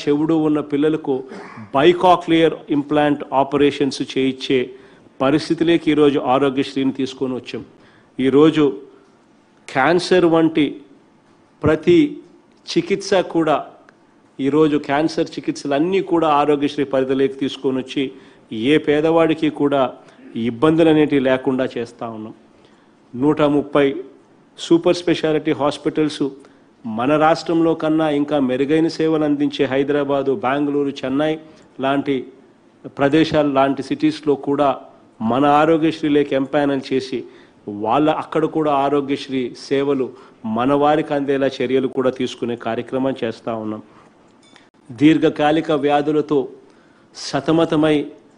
చెవుడు ఉన్న పిల్లలకు బైకాక్లియర్ ఇంప్లాంట్ ఆపరేషన్స్ చేయించే పరిస్థితిలోకి ఈరోజు ఆరోగ్యశ్రీని తీసుకొని వచ్చాం ఈరోజు క్యాన్సర్ వంటి ప్రతి చికిత్స కూడా ఈరోజు క్యాన్సర్ చికిత్సలు అన్నీ కూడా ఆరోగ్యశ్రీ పరిధిలోకి తీసుకొని వచ్చి ఏ పేదవాడికి కూడా ఇబ్బందులు అనేటివి లేకుండా చేస్తూ ఉన్నాం నూట ముప్పై సూపర్ స్పెషాలిటీ హాస్పిటల్స్ మన రాష్ట్రంలో కన్నా ఇంకా మెరుగైన సేవలు అందించే హైదరాబాదు బెంగళూరు చెన్నై లాంటి ప్రదేశాలు లాంటి సిటీస్లో కూడా మన ఆరోగ్యశ్రీలోకి ఎంపానల్ చేసి వాళ్ళ అక్కడ కూడా ఆరోగ్యశ్రీ సేవలు మన వారికి అందేలా చర్యలు కూడా తీసుకునే కార్యక్రమం చేస్తూ ఉన్నాం దీర్ఘకాలిక వ్యాధులతో సతమతమై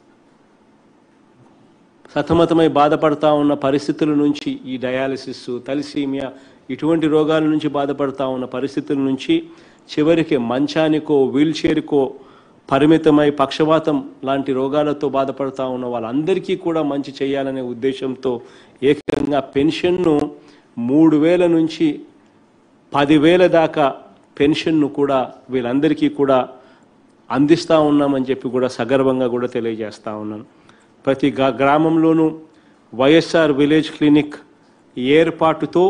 సతమతమై బాధపడతా ఉన్న పరిస్థితుల నుంచి ఈ డయాలసిస్ తలిసీమియా ఇటువంటి రోగాల నుంచి బాధపడతా ఉన్న పరిస్థితుల నుంచి చివరికి మంచానికో వీల్ చైర్కో పరిమితమై పక్షవాతం లాంటి రోగాలతో బాధపడతా ఉన్న వాళ్ళందరికీ కూడా మంచి చేయాలనే ఉద్దేశంతో ఏకంగా పెన్షన్ను మూడు వేల నుంచి పదివేల దాకా పెన్షన్ను కూడా వీళ్ళందరికీ కూడా అందిస్తూ ఉన్నామని చెప్పి కూడా సగర్వంగా కూడా తెలియజేస్తూ ఉన్నాను ప్రతి గ్రా- గ్రామంలోనూ వైఎస్ఆర్ విలేజ్ క్లినిక్ ఏర్పాటుతో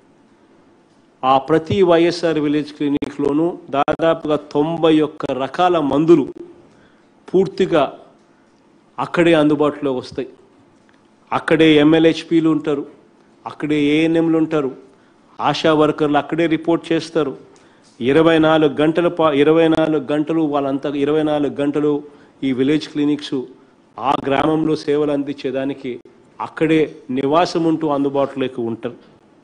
ఆ ప్రతి వైఎస్ఆర్ విలేజ్ క్లినిక్లోనూ దాదాపుగా తొంభై ఒక్క రకాల మందులు పూర్తిగా అక్కడే అందుబాటులో వస్తాయి అక్కడే ఎంఎల్హెచ్పీలు ఉంటారు అక్కడే ఏఎన్ఎంలు ఉంటారు ఆశా వర్కర్లు అక్కడే రిపోర్ట్ చేస్తారు ఇరవై నాలుగు గంటల పా ఇరవై నాలుగు గంటలు వాళ్ళంతా ఇరవై నాలుగు గంటలు ఈ విలేజ్ క్లినిక్స్ ఆ గ్రామంలో సేవలు అందించేదానికి అక్కడే నివాసం ఉంటూ అందుబాటులోకి ఉంటారు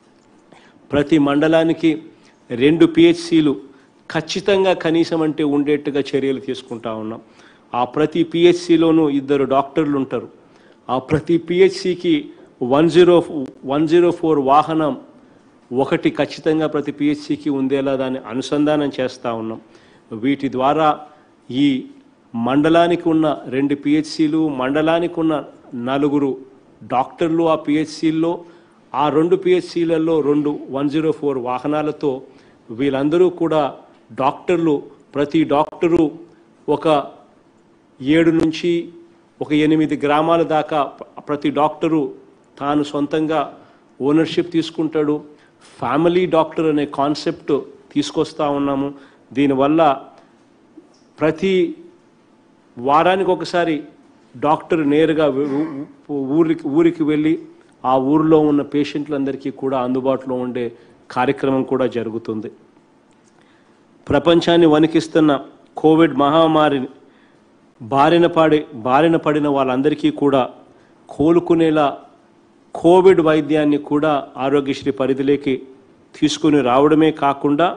ప్రతి మండలానికి రెండు పిహెచ్సిలు ఖచ్చితంగా కనీసం అంటే ఉండేట్టుగా చర్యలు తీసుకుంటా ఉన్నాం ఆ ప్రతి పిహెచ్సిలోనూ ఇద్దరు డాక్టర్లు ఉంటారు ఆ ప్రతి పిహెచ్సికి one zero one zero four వాహనం ఒకటి ఖచ్చితంగా ప్రతి పిహెచ్సికి ఉండేలా దాన్ని అనుసంధానం చేస్తూ ఉన్నాం వీటి ద్వారా ఈ మండలానికి ఉన్న రెండు పిహెచ్సిలు మండలానికి ఉన్న నలుగురు డాక్టర్లు ఆ పిహెచ్సిల్లో ఆ రెండు పిహెచ్సిలలో రెండు వన్ జీరో ఫోర్ వాహనాలతో వీళ్ళందరూ కూడా డాక్టర్లు ప్రతి డాక్టరు ఒక ఏడు నుంచి ఒక ఎనిమిది గ్రామాల దాకా ప- ప్రతి డాక్టరు తాను సొంతంగా ఓనర్షిప్ తీసుకుంటాడు ఫ్యామిలీ డాక్టర్ అనే కాన్సెప్ట్ తీసుకొస్తా ఉన్నాము దీనివల్ల ప్రతి వారానికి ఒకసారి డాక్టర్ నేరుగా ఊ- ఊ- ఊరికి ఊరికి వెళ్ళి ఆ ఊరిలో ఉన్న పేషెంట్లందరికీ కూడా అందుబాటులో ఉండే కార్యక్రమం కూడా జరుగుతుంది ప్రపంచాన్ని వణికిస్తున్న కోవిడ్ మహమ్మారిని బారిన పడి బారిన పడిన వాళ్ళందరికీ కూడా కోలుకునేలా కోవిడ్ వైద్యాన్ని కూడా ఆరోగ్యశ్రీ పరిధిలోకి తీసుకుని రావడమే కాకుండా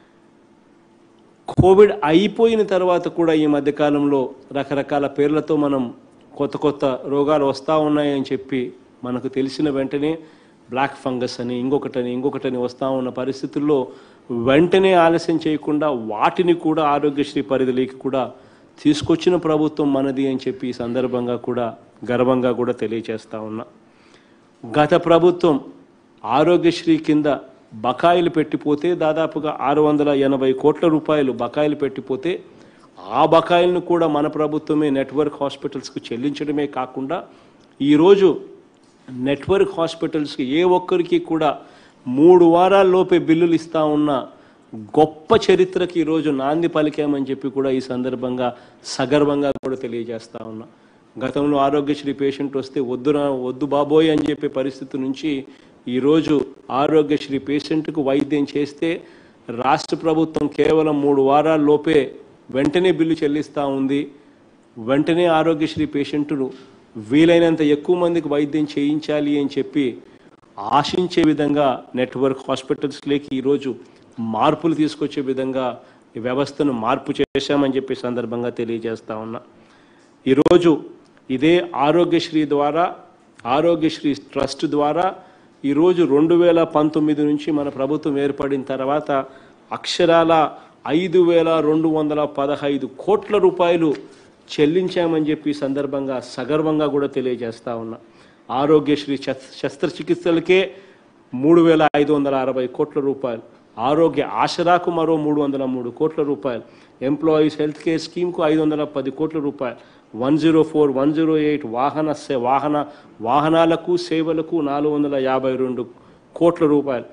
కోవిడ్ అయిపోయిన తర్వాత కూడా ఈ మధ్యకాలంలో రకరకాల పేర్లతో మనం కొత్త కొత్త రోగాలు వస్తూ ఉన్నాయని చెప్పి మనకు తెలిసిన వెంటనే బ్లాక్ ఫంగస్ అని ఇంకొకటని ఇంకొకటని వస్తూ ఉన్న పరిస్థితుల్లో వెంటనే ఆలస్యం చేయకుండా వాటిని కూడా ఆరోగ్యశ్రీ పరిధిలోకి కూడా తీసుకొచ్చిన ప్రభుత్వం మనది అని చెప్పి ఈ సందర్భంగా కూడా గర్వంగా కూడా తెలియజేస్తా ఉన్నా గత ప్రభుత్వం ఆరోగ్యశ్రీ కింద బకాయిలు పెట్టిపోతే దాదాపుగా ఆరు వందల ఎనభై కోట్ల రూపాయలు బకాయిలు పెట్టిపోతే ఆ బకాయిలను కూడా మన ప్రభుత్వమే నెట్వర్క్ హాస్పిటల్స్కు చెల్లించడమే కాకుండా ఈరోజు నెట్వర్క్ హాస్పిటల్స్కి ఏ ఒక్కరికి కూడా మూడు వారాల్లోపే బిల్లులు ఇస్తా ఉన్న గొప్ప చరిత్రకి ఈరోజు నాంది పలికామని చెప్పి కూడా ఈ సందర్భంగా సగర్వంగా కూడా తెలియజేస్తా ఉన్నా గతంలో ఆరోగ్యశ్రీ పేషెంట్ వస్తే వద్దురా వద్దు బాబోయ్ అని చెప్పే పరిస్థితి నుంచి ఈరోజు ఆరోగ్యశ్రీ పేషెంట్కు వైద్యం చేస్తే రాష్ట్ర ప్రభుత్వం కేవలం మూడు వారాల లోపే వెంటనే బిల్లు చెల్లిస్తూ ఉంది వెంటనే ఆరోగ్యశ్రీ పేషెంట్లు వీలైనంత ఎక్కువ మందికి వైద్యం చేయించాలి అని చెప్పి ఆశించే విధంగా నెట్వర్క్ హాస్పిటల్స్లోకి ఈరోజు మార్పులు తీసుకొచ్చే విధంగా ఈ వ్యవస్థను మార్పు చేశామని చెప్పి సందర్భంగా తెలియజేస్తా ఉన్నా ఈరోజు ఇదే ఆరోగ్యశ్రీ ద్వారా ఆరోగ్యశ్రీ ట్రస్ట్ ద్వారా ఈరోజు రెండు వేల పంతొమ్మిది నుంచి మన ప్రభుత్వం ఏర్పడిన తర్వాత అక్షరాల ఐదు వేల రెండు వందల పదహైదు కోట్ల రూపాయలు చెల్లించామని చెప్పి ఈ సందర్భంగా సగర్వంగా కూడా తెలియజేస్తా ఉన్నా ఆరోగ్యశ్రీ శస్- శస్త్రచికిత్సలకే మూడు వేల ఐదు వందల అరవై కోట్ల రూపాయలు ఆరోగ్య ఆసరాకు మరో మూడు వందల మూడు కోట్ల రూపాయలు ఎంప్లాయీస్ హెల్త్ కేర్ స్కీమ్కు ఐదు వందల పది కోట్ల రూపాయలు one zero four one zero eight వాహన సే వాహన వాహనాలకు సేవలకు నాలుగు వందల యాభై రెండు కోట్ల రూపాయలు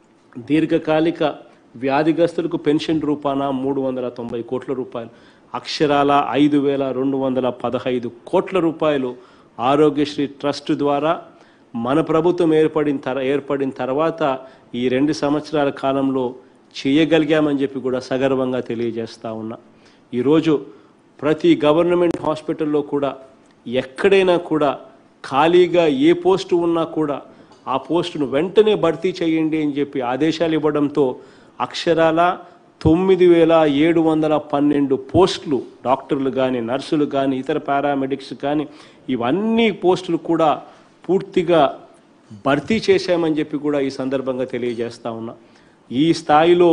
దీర్ఘకాలిక వ్యాధిగ్రస్తులకు పెన్షన్ రూపాన మూడు వందల తొంభై కోట్ల రూపాయలు అక్షరాల ఐదు వేల రెండు వందల పదహైదు కోట్ల రూపాయలు ఆరోగ్యశ్రీ ట్రస్ట్ ద్వారా మన ప్రభుత్వం ఏర్పడిన తర ఏర్పడిన తర్వాత ఈ రెండు సంవత్సరాల కాలంలో చేయగలిగామని చెప్పి కూడా సగర్వంగా తెలియజేస్తా ఉన్నా ఈరోజు ప్రతి గవర్నమెంట్ హాస్పిటల్లో కూడా ఎక్కడైనా కూడా ఖాళీగా ఏ పోస్టు ఉన్నా కూడా ఆ పోస్టును వెంటనే భర్తీ చేయండి అని చెప్పి ఆదేశాలు ఇవ్వడంతో అక్షరాల తొమ్మిది వేల ఏడు వందల పన్నెండు పోస్టులు డాక్టర్లు కానీ నర్సులు కానీ ఇతర పారామెడిక్స్ కానీ ఇవన్నీ పోస్టులు కూడా పూర్తిగా భర్తీ చేశామని చెప్పి కూడా ఈ సందర్భంగా తెలియజేస్తా ఉన్నా ఈ స్థాయిలో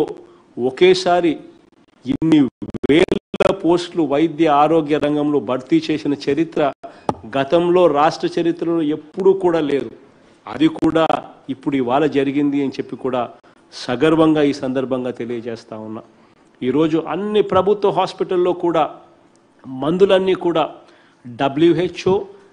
ఒకేసారి ఇన్ని వేల పోస్టులు వైద్య ఆరోగ్య రంగంలో భర్తీ చేసిన చరిత్ర గతంలో రాష్ట్ర చరిత్రలో ఎప్పుడూ కూడా లేదు అది కూడా ఇప్పుడు ఇవాళ జరిగింది అని చెప్పి కూడా సగర్వంగా ఈ సందర్భంగా తెలియజేస్తా ఉన్నా ఈరోజు అన్ని ప్రభుత్వ హాస్పిటల్లో కూడా మందులన్నీ కూడా WHO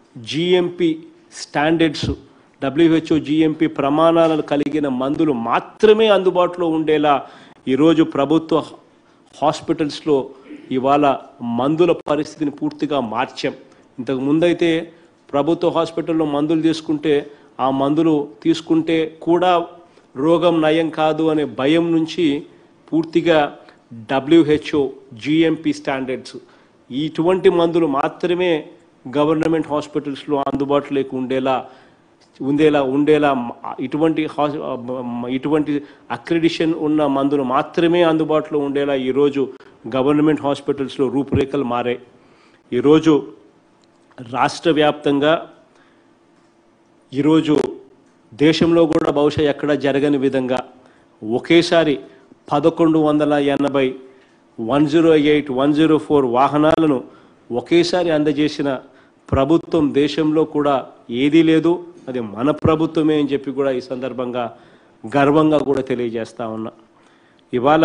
GMP standards WHO GMP ప్రమాణాలను కలిగిన మందులు మాత్రమే అందుబాటులో ఉండేలా ఈరోజు ప్రభుత్వ హాస్పిటల్స్లో ఇవాళ మందుల పరిస్థితిని పూర్తిగా మార్చాం ఇంతకు ముందైతే ప్రభుత్వ హాస్పిటల్లో మందులు తీసుకుంటే ఆ మందులు తీసుకుంటే కూడా రోగం నయం కాదు అనే భయం నుంచి పూర్తిగా డబ్ల్యూహెచ్ఓ జిఎంపి స్టాండర్డ్స్ ఇటువంటి మందులు మాత్రమే గవర్నమెంట్ హాస్పిటల్స్లో అందుబాటులోకి ఉండేలా ఉండేలా ఉండేలా ఇటువంటి హాస్ ఇటువంటి అక్రిడిషన్ ఉన్న మందులు మాత్రమే అందుబాటులో ఉండేలా ఈరోజు గవర్నమెంట్ హాస్పిటల్స్లో రూపురేఖలు మారాయి ఈరోజు రాష్ట్ర వ్యాప్తంగా ఈరోజు దేశంలో కూడా బహుశా ఎక్కడ జరగని విధంగా ఒకేసారి పదకొండు వందల ఎనభై one zero eight one zero four వాహనాలను ఒకేసారి అందజేసిన ప్రభుత్వం దేశంలో కూడా ఏదీ లేదు అది మన ప్రభుత్వమే అని చెప్పి కూడా ఈ సందర్భంగా గర్వంగా కూడా తెలియజేస్తా ఉన్నా ఇవాళ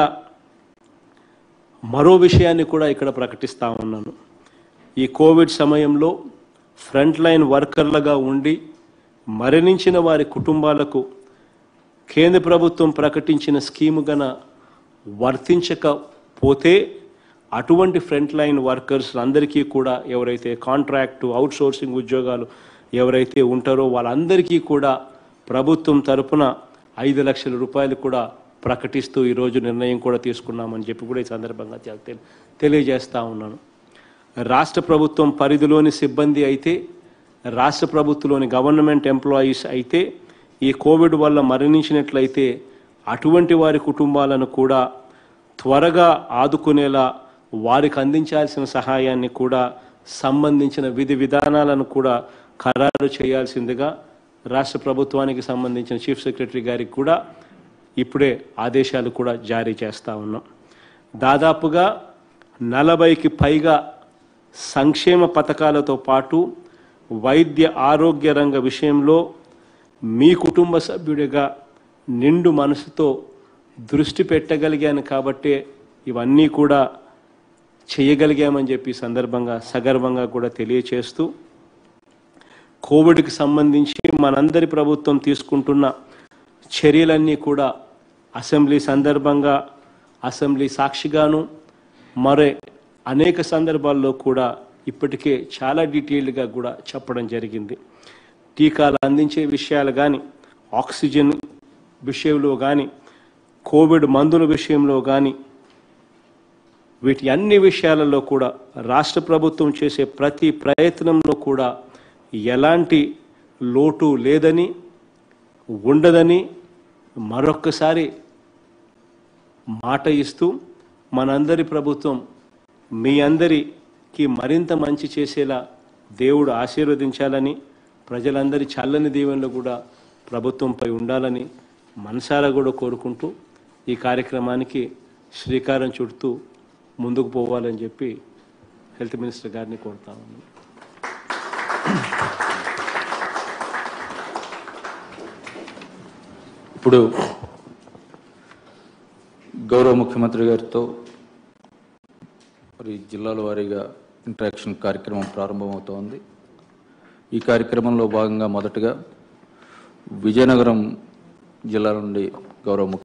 మరో విషయాన్ని కూడా ఇక్కడ ప్రకటిస్తా ఉన్నాను ఈ కోవిడ్ సమయంలో ఫ్రంట్ లైన్ వర్కర్లుగా ఉండి మరణించిన వారి కుటుంబాలకు కేంద్ర ప్రభుత్వం ప్రకటించిన స్కీము గన వర్తించకపోతే అటువంటి ఫ్రంట్ లైన్ వర్కర్స్ అందరికీ కూడా ఎవరైతే కాంట్రాక్టు అవుట్సోర్సింగ్ ఉద్యోగాలు ఎవరైతే ఉంటారో వాళ్ళందరికీ కూడా ప్రభుత్వం తరపున ఐదు లక్షల రూపాయలు కూడా ప్రకటిస్తూ ఈరోజు నిర్ణయం కూడా తీసుకున్నామని చెప్పి కూడా ఈ సందర్భంగా తె- తెలియజేస్తా ఉన్నాను రాష్ట్ర ప్రభుత్వం పరిధిలోని సిబ్బంది అయితే రాష్ట్ర ప్రభుత్వంలోని గవర్నమెంట్ ఎంప్లాయీస్ అయితే ఈ కోవిడ్ వల్ల మరణించినట్లయితే అటువంటి వారి కుటుంబాలను కూడా త్వరగా ఆదుకునేలా వారికి అందించాల్సిన సహాయాన్ని కూడా సంబంధించిన విధి విధానాలను కూడా ఖరారు చేయాల్సిందిగా రాష్ట్ర ప్రభుత్వానికి సంబంధించిన చీఫ్ సెక్రటరీ గారికి కూడా ఇప్పుడే ఆదేశాలు కూడా జారీ చేస్తా ఉన్నాం దాదాపుగా నలభైకి పైగా సంక్షేమ పథకాలతో పాటు వైద్య ఆరోగ్య రంగ విషయంలో మీ కుటుంబ సభ్యుడిగా నిండు మనసుతో దృష్టి పెట్టగలిగాను కాబట్టే ఇవన్నీ కూడా చేయగలిగామని చెప్పి ఈ సందర్భంగా సగర్వంగా కూడా తెలియచేస్తూ కోవిడ్కి సంబంధించి మనందరి ప్రభుత్వం తీసుకుంటున్న చర్యలన్నీ కూడా అసెంబ్లీ సందర్భంగా అసెంబ్లీ సాక్షిగాను మరే అనేక సందర్భాల్లో కూడా ఇప్పటికే చాలా డీటెయిల్డ్గా కూడా చెప్పడం జరిగింది టీకాలు అందించే విషయాలు కానీ ఆక్సిజన్ విషయంలో కానీ కోవిడ్ మందుల విషయంలో కానీ వీటి అన్ని విషయాలలో కూడా రాష్ట్ర ప్రభుత్వం చేసే ప్రతి ప్రయత్నంలో కూడా ఎలాంటి లోటు లేదని ఉండదని మరొక్కసారి మాట ఇస్తూ మనందరి ప్రభుత్వం మీ అందరికీ మరింత మంచి చేసేలా దేవుడు ఆశీర్వదించాలని ప్రజలందరి చల్లని దీవెనలు కూడా ప్రభుత్వంపై ఉండాలని మనసారా కూడా కోరుకుంటూ ఈ కార్యక్రమానికి శ్రీకారం చుడుతూ ముందుకు పోవాలని చెప్పి హెల్త్ మినిస్టర్ గారిని కోరుతా ఉన్నాను ఇప్పుడు గౌరవ ముఖ్యమంత్రి గారితో మరి జిల్లాల వారీగా ఇంటరాక్షన్ కార్యక్రమం ప్రారంభమవుతోంది ఈ కార్యక్రమంలో భాగంగా మొదటగా విజయనగరం జిల్లా నుండి గౌరవ ముఖ్య